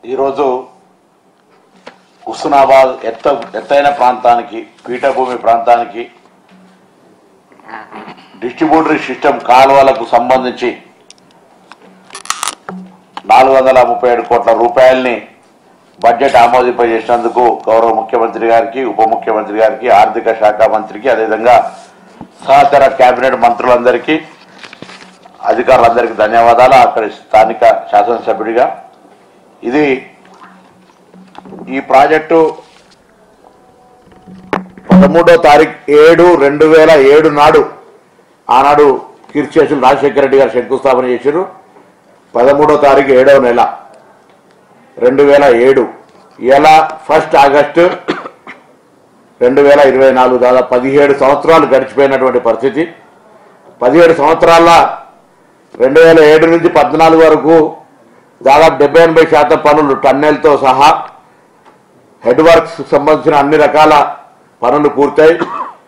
ఈరోజు హుస్నాబాద్ ఎత్త ఎత్తైన ప్రాంతానికి పీఠభూమి ప్రాంతానికి డిస్ట్రిబ్యూటరీ సిస్టమ్ కాలువలకు సంబంధించి నాలుగు వందల ముప్పై ఏడు కోట్ల రూపాయల్ని బడ్జెట్ ఆమోదింపజేసినందుకు గౌరవ ముఖ్యమంత్రి గారికి ఉప ముఖ్యమంత్రి గారికి ఆర్థిక శాఖ మంత్రికి అదేవిధంగా సహచర కేబినెట్ మంత్రులందరికీ అధికారులందరికీ ధన్యవాదాలు అక్కడి స్థానిక శాసనసభ్యుడిగా ఇది ఈ ప్రాజెక్టు పదమూడో తారీఖు ఏడు రెండు వేల ఏడు నాడు ఆనాడు కీర్తిశేషులు రాజశేఖర రెడ్డి గారు శంకుస్థాపన చేశారు పదమూడో తారీఖు ఏడవ నెల రెండు వేల ఏడు ఇలా ఫస్ట్ ఆగస్టు రెండు వేల ఇరవై నాలుగు దాదాపు పదిహేడు సంవత్సరాలు గడిచిపోయినటువంటి పరిస్థితి పదిహేడు సంవత్సరాల రెండు వేల ఏడు నుంచి పద్నాలుగు వరకు దాదాపు డెబ్బై ఎనభై శాతం పనులు టన్నెల్తో సహా హెడ్ వర్క్స్ సంబంధించిన అన్ని రకాల పనులు పూర్తయి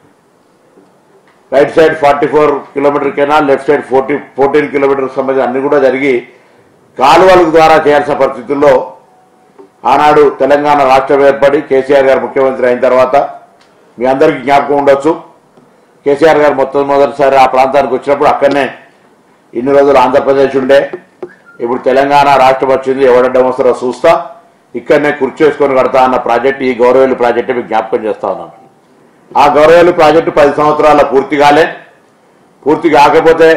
right side forty four kilometre canal left side forty fourteen kilometre సంబంధించిన అన్ని కూడా జరిగి కాలువల ద్వారా చేయాల్సిన పరిస్థితుల్లో ఆనాడు తెలంగాణ రాష్ట్రం ఏర్పడి కేసీఆర్ గారు ముఖ్యమంత్రి అయిన తర్వాత మీ అందరికీ జ్ఞాపకం ఉండొచ్చు కేసీఆర్ గారు మొత్తం మొదటిసారి ఆ ప్రాంతానికి వచ్చినప్పుడు అక్కడనే ఇన్ని రోజులు ఆంధ్రప్రదేశ్ ఉండే ఇప్పుడు తెలంగాణ రాష్ట్రం వచ్చింది ఎవడడ్డం వస్తారో చూస్తా ఇక్కడనే కుర్చేసుకొని కడతా అన్న ప్రాజెక్ట్ ఈ గౌరవేలు ప్రాజెక్టు మీకు జ్ఞాపకం చేస్తా ఉన్నాను ఆ గౌరవేలు ప్రాజెక్టు పది సంవత్సరాల పూర్తి కాలే పూర్తి కాకపోతే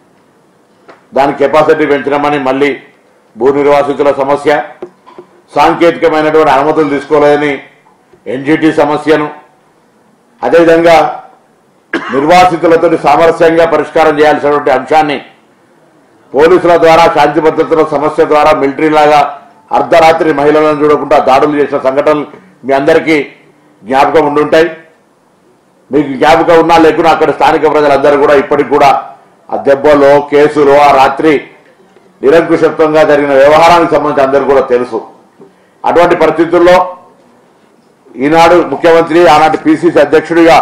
దాని కెపాసిటీ పెంచడమని మళ్ళీ భూ నిర్వాసితుల సమస్య సాంకేతికమైనటువంటి అనుమతులు తీసుకోలేదని ఎన్జిటి సమస్యను అదేవిధంగా నిర్వాసితులతో సామరస్యంగా పరిష్కారం చేయాల్సినటువంటి అంశాన్ని పోలీసుల ద్వారా శాంతి భద్రతల సమస్య ద్వారా మిలిటరీ లాగా అర్ధరాత్రి మహిళలను చూడకుండా దాడులు చేసిన సంఘటనలు మీ అందరికీ జ్ఞాపకం ఉండుంటాయి మీకు జ్ఞాపకం ఉన్నా లేకున్నా అక్కడ స్థానిక ప్రజలందరూ కూడా ఇప్పటికి కూడా ఆ దెబ్బలో కేసులు ఆ రాత్రి నిరంకుశత్వంగా జరిగిన వ్యవహారానికి సంబంధించి అందరూ కూడా తెలుసు అటువంటి పరిస్థితుల్లో ఈనాడు ముఖ్యమంత్రి ఆనాటి పిసిసి అధ్యక్షుడిగా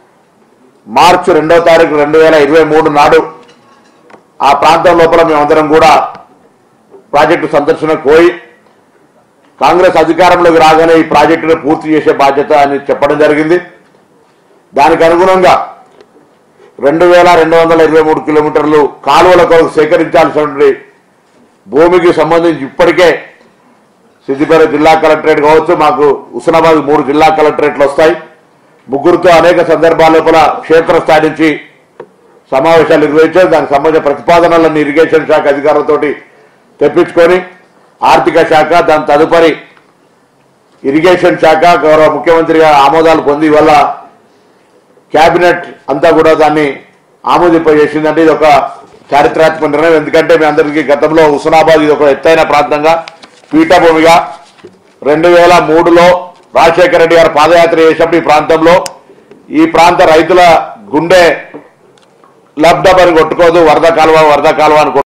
మార్చి రెండో తారీఖు రెండు వేల ఇరవై మూడు నాడు ఆ ప్రాంతం లోపల మేమందరం కూడా ప్రాజెక్టు సందర్శనకు పోయి కాంగ్రెస్ అధికారంలోకి రాగానే ఈ ప్రాజెక్టును పూర్తి చేసే బాధ్యత అని చెప్పడం జరిగింది దానికి అనుగుణంగా రెండు వేల రెండు వందల ఇరవై మూడు కిలోమీటర్లు కాలువల కొరకు సేకరించాల్సినటువంటి భూమికి సంబంధించి ఇప్పటికే సిద్దిపేట జిల్లా కలెక్టరేట్ కావచ్చు మాకు హుస్నాబాద్ మూడు జిల్లా కలెక్టరేట్లు వస్తాయి ముగ్గురుతో అనేక సందర్భాల లోపల క్షేత్రస్థాయి నుంచి సమావేశాలు నిర్వహించారు దానికి సంబంధించిన ప్రతిపాదనలను ఇరిగేషన్ శాఖ అధికారులతోటి తెప్పించుకొని ఆర్థిక శాఖ దాని తదుపరి ఇరిగేషన్ శాఖ గౌరవ ముఖ్యమంత్రి గారి ఆమోదాలు పొంది వల్ల కేబినెట్ అంతా కూడా దాన్ని ఆమోదింపజేసిందంటే ఇది ఒక చారిత్రాత్మక నిర్ణయం ఎందుకంటే మీ అందరికీ గతంలో హుస్నాబాద్ ఇది ఒక ఎత్తైన ప్రాంతంగా పీఠభూమిగా రెండు వేల మూడులో రాజశేఖర రెడ్డి గారు పాదయాత్ర చేసినప్పుడు ఈ ప్రాంతంలో ఈ ప్రాంత రైతుల గుండె లబ్డబని కొట్టుకోదు వరద కాలువ వరద కాలువ అని కొట్టు-